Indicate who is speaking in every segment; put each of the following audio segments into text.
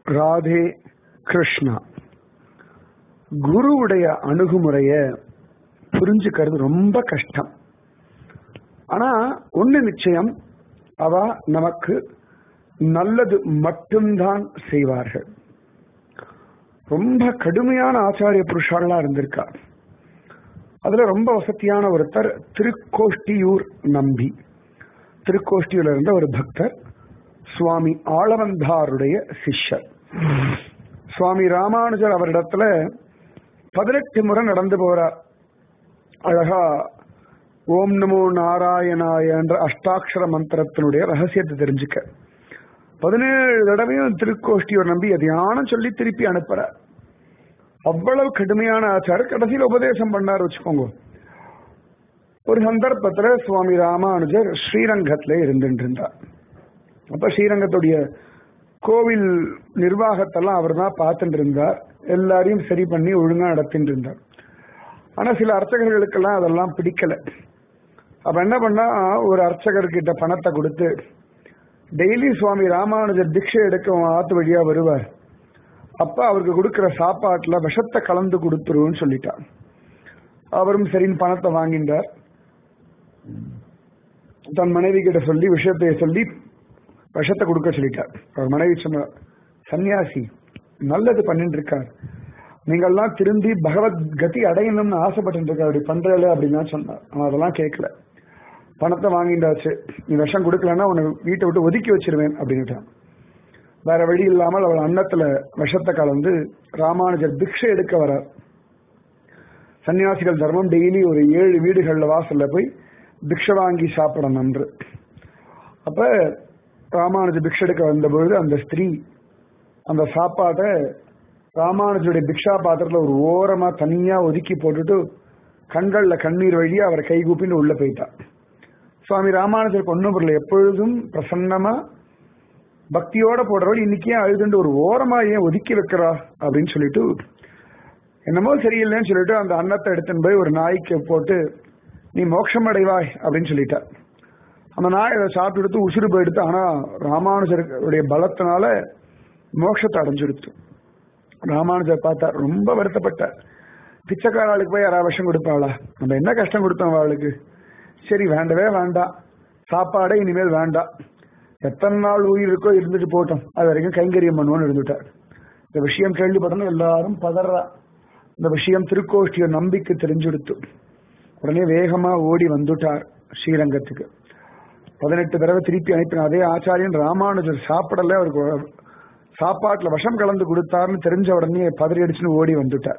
Speaker 1: ராதே கிருஷ்ணா குருவுடைய அணுகுமுறைய புரிஞ்சுக்கிறது ரொம்ப கஷ்டம் ஆனா ஒண்ணு நிச்சயம் அவ நமக்கு நல்லது மட்டும்தான் செய்வார்கள் ரொம்ப கடுமையான ஆச்சாரிய புருஷாலாம் இருந்திருக்கா அதுல ரொம்ப வசதியான ஒருத்தர் திருக்கோஷ்டியூர் நம்பி திருக்கோஷ்டியூர்ல இருந்த ஒரு பக்தர் சுவாமி ஆளவந்தாருடைய சிஷ்யர் சுவாமி ராமானுஜர் அவரிடத்துல பதினெட்டு முறை நடந்து போறார் அழகா ஓம் நமோ நாராயணாய என்ற அஷ்டாட்சர மந்திரத்தினுடைய ரகசியத்தை தெரிஞ்சுக்க பதினேழு தடவையும் திருக்கோஷ்டியோர் நம்பி தியானம் சொல்லி திருப்பி அனுப்புறார் அவ்வளவு கடுமையான ஆச்சாரம் கடைசியில் உபதேசம் பண்ணார் வச்சுக்கோங்க ஒரு சந்தர்ப்பத்துல சுவாமி ராமானுஜர் ஸ்ரீரங்கத்துல இருந்துட்டு இருந்தார் அப்ப ஸ்ரீரங்கத்துடைய கோவில் நிர்வாகத்தெல்லாம் அவர் தான் பார்த்துட்டு இருந்தார் எல்லாரையும் சரி பண்ணி ஒழுங்கா நடத்திட்டு இருந்தார் ஆனா சில அர்ச்சகர்களுக்கெல்லாம் அதெல்லாம் பிடிக்கல அப்ப என்ன பண்ணா ஒரு அர்ச்சகர்கிட்ட பணத்தை கொடுத்து டெய்லி சுவாமி ராமானுஜர் திக்ஷை எடுக்க ஆத்து வழியா வருவார் அப்ப அவருக்கு கொடுக்கிற சாப்பாட்டுல விஷத்தை கலந்து கொடுத்துருன்னு சொல்லிட்டார் அவரும் சரின்னு பணத்தை வாங்கிட்டார் தன் மனைவி கிட்ட சொல்லி விஷயத்தை சொல்லி விஷத்தை கொடுக்க சொல்லிட்டார் அவர் மனைவி சொன்ன சன்னியாசி நல்லது பண்ணிட்டு இருக்கார் நீங்கள்லாம் திரும்பி பகவத் கதி அடையணும்னு ஆசைப்பட்டு இருக்கார் அப்படி பண்றல அப்படின்னு சொன்னார் அவன் அதெல்லாம் கேட்கல பணத்தை வாங்கிட்டாச்சு நீ விஷம் கொடுக்கலன்னா உன்னை வீட்டை விட்டு ஒதுக்கி வச்சிருவேன் அப்படின்ட்டான் வேற வழி இல்லாமல் அவள் அன்னத்துல விஷத்தை கலந்து ராமானுஜர் பிக்ஷை எடுக்க வரார் சன்னியாசிகள் தர்மம் டெய்லி ஒரு ஏழு வீடுகள்ல வாசல்ல போய் பிக்ஷை வாங்கி சாப்பிடணும் என்று அப்ப ராமானுஜ பிக்ஷை எடுக்க வந்தபொழுது அந்த ஸ்திரீ அந்த சாப்பாட்டை ராமானுஜருடைய பிக்ஷா பாத்திரத்துல ஒரு ஓரமா தனியா ஒதுக்கி போட்டுட்டு கண்கள்ல கண்ணீர் வழியா அவர் கைகூப்பின்னு உள்ள போயிட்டா சுவாமி ராமானுஜருக்கு ஒன்றும் புரியல எப்பொழுதும் பிரசன்னமா பக்தியோட போடுறவள் இன்னைக்கு ஏன் அழுதுண்டு ஒரு ஓரமா ஏன் ஒதுக்கி வைக்கிறா அப்படின்னு சொல்லிட்டு என்னமோ சரியில்லைன்னு சொல்லிட்டு அந்த அன்னத்தை எடுத்துன்னு போய் ஒரு நாய்க்கு போட்டு நீ மோட்சம் அடைவாய் அப்படின்னு சொல்லிட்டா அந்த நாய் அதை சாப்பிட்டு எடுத்து உசுறு போயிடுத்து ஆனா ராமானுஜருடைய பலத்தினால மோட்சத்தை அடைஞ்சிடுத்து ராமானுஜர் பார்த்தா ரொம்ப வருத்தப்பட்டார் பிச்சைக்காராளுக்கு போய் யாராவது விஷம் கொடுப்பாளா நம்ம என்ன கஷ்டம் கொடுத்தோம் அவளுக்கு சரி வேண்டவே வேண்டாம் சாப்பாடே இனிமேல் வேண்டாம் எத்தனை நாள் உயிர் இருக்கோ இருந்துட்டு போட்டோம் அது வரைக்கும் கைங்கரியம் பண்ணுவோம்னு இருந்துட்டார் இந்த விஷயம் கேள்விப்பட்டோம் எல்லாரும் பதறா இந்த விஷயம் திருக்கோஷ்டிய நம்பிக்கை தெரிஞ்சுடுத்து உடனே வேகமா ஓடி வந்துட்டார் ஸ்ரீரங்கத்துக்கு பதினெட்டு தடவை திருப்பி அனுப்பின அதே ஆச்சாரியன் ராமானுஜர் சாப்பிடல அவருக்கு சாப்பாட்டுல விஷம் கலந்து கொடுத்தாருன்னு தெரிஞ்ச உடனே பதறி அடிச்சுன்னு ஓடி வந்துட்டார்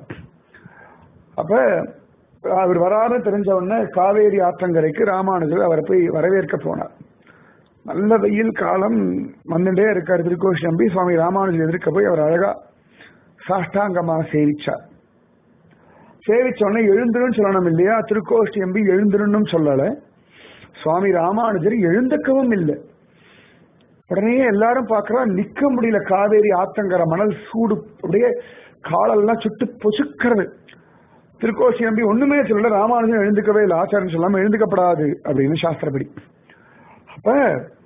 Speaker 1: அப்ப அவர் வராருன்னு தெரிஞ்ச உடனே காவேரி ஆற்றங்கரைக்கு ராமானுஜர் அவரை போய் வரவேற்க போனார் நல்ல வெயில் காலம் வந்துட்டே இருக்கார் திருக்கோஷி நம்பி சுவாமி ராமானுஜர் எதிர்க்க போய் அவர் அழகா சாஷ்டாங்கமா சேவிச்சார் சேவிச்ச உடனே எழுந்துருன்னு சொல்லணும் இல்லையா திருக்கோஷ்டி நம்பி எழுந்துருன்னு சொல்லல சுவாமி ராமானுஜர் எழுந்துக்கவும் இல்லை உடனே எல்லாரும் பாக்குறா நிக்க முடியல காவேரி ஆத்தங்கர மணல் சூடு அப்படியே காலெல்லாம் சுட்டு பொசுக்கிறது திருக்கோசி நம்பி ஒண்ணுமே சொல்லல ராமானுஜன் எழுந்துக்கவே இல்லை ஆச்சாரம் சொல்லாம எழுந்துக்கப்படாது அப்படின்னு சாஸ்திரப்படி அப்ப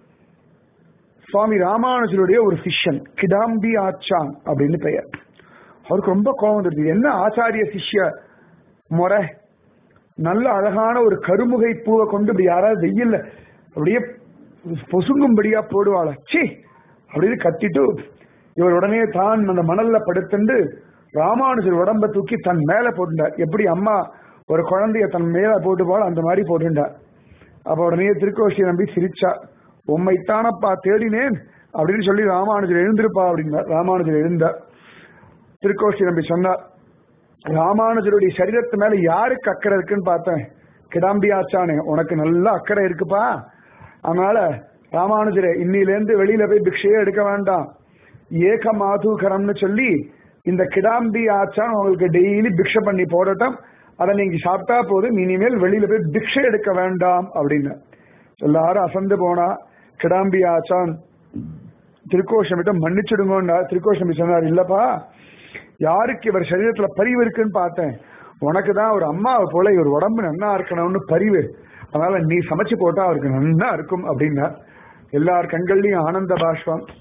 Speaker 1: சுவாமி ராமானுஜருடைய ஒரு சிஷ்யன் கிடாம்பி ஆச்சான் அப்படின்னு பெயர் அவருக்கு ரொம்ப கோபம் வந்துருது என்ன ஆச்சாரிய சிஷ்ய முறை நல்ல அழகான ஒரு கருமுகை பூவை கொண்டு இப்படி யாராவது வெயில்ல அப்படியே பொசுங்கும்படியா போடுவாள சி அப்படின்னு கத்திட்டு இவர் உடனே தான் அந்த மணல்ல படுத்துண்டு ராமானுஜர் உடம்ப தூக்கி தன் மேல போட்டுட்டார் எப்படி அம்மா ஒரு குழந்தைய தன் மேல போட்டு போல அந்த மாதிரி போட்டுட்டார் அப்ப உடனே திருக்கோஷியை நம்பி சிரிச்சா உம்மைத்தானப்பா தேடினேன் அப்படின்னு சொல்லி ராமானுஜர் எழுந்திருப்பா அப்படின்னார் ராமானுஜர் எழுந்தார் திருக்கோஷி நம்பி சொன்னார் ராமானுஜருடைய சரீரத்து மேல யாருக்கு அக்கறை இருக்குன்னு பார்த்தேன் கிடாம்பி ஆச்சானே உனக்கு நல்ல அக்கறை இருக்குப்பா அதனால ராமானுஜரே இன்னிலேருந்து வெளியில போய் பிக்ஷையே எடுக்க வேண்டாம் ஏக மாதுகரம்னு சொல்லி இந்த கிடாம்பி ஆச்சான் உங்களுக்கு டெய்லி பிக்ஷை பண்ணி போடட்டும் அதை நீங்க சாப்பிட்டா போதும் இனிமேல் வெளியில போய் பிக்ஷை எடுக்க வேண்டாம் அப்படின்னு எல்லாரும் அசந்து போனா கிடாம்பி ஆச்சான் திருக்கோஷமிட்ட மன்னிச்சிடுங்கண்டா திருக்கோஷமி சொன்னார் இல்லப்பா யாருக்கு இவர் சரீரத்துல பரிவு இருக்குன்னு பார்த்தேன் உனக்கு தான் ஒரு அம்மாவை போல இவர் உடம்பு நன்னா இருக்கணும்னு பரிவு அதனால நீ சமைச்சு போட்டா அவருக்கு நன்னா இருக்கும் அப்படின்னா எல்லார் கண்கள்லயும் ஆனந்த பாஷ்பம்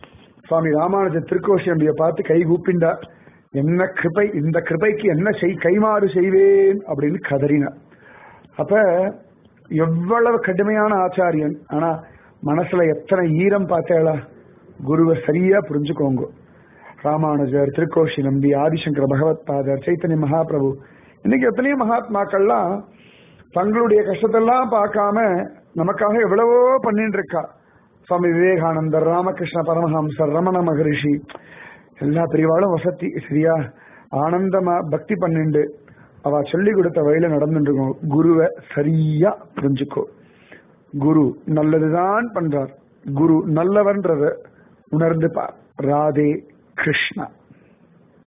Speaker 1: சுவாமி ராமானுஜ திருக்கோஷி நம்பியை பார்த்து கை கூப்பிண்டார் என்ன கிருபை இந்த கிருபைக்கு என்ன செய் கைமாறு செய்வேன் அப்படின்னு கதறினார் அப்ப எவ்வளவு கடுமையான ஆச்சாரியன் ஆனா மனசுல எத்தனை ஈரம் பார்த்தேளா குருவை சரியா புரிஞ்சுக்கோங்க ராமானுஜர் திருக்கோஷி நம்பி ஆதிசங்கர பகவத் பாதர் சைத்தன்ய மகாபிரபு இன்னைக்கு எத்தனையோ மகாத்மாக்கள்லாம் தங்களுடைய கஷ்டத்தெல்லாம் பார்க்காம நமக்காக எவ்வளவோ பண்ணிட்டு இருக்கா சுவாமி விவேகானந்தர் ராமகிருஷ்ண பரமஹம்சர் ரமண மகரிஷி எல்லா பெரியவாளும் வசதி சரியா ஆனந்தமா பக்தி பண்ணிண்டு அவ சொல்லி கொடுத்த வழியில நடந்துட்டு இருக்கோம் குருவை சரியா புரிஞ்சுக்கோ குரு நல்லதுதான் பண்றார் குரு நல்லவன்றத உணர்ந்து பார் ராதே கிருஷ்ணா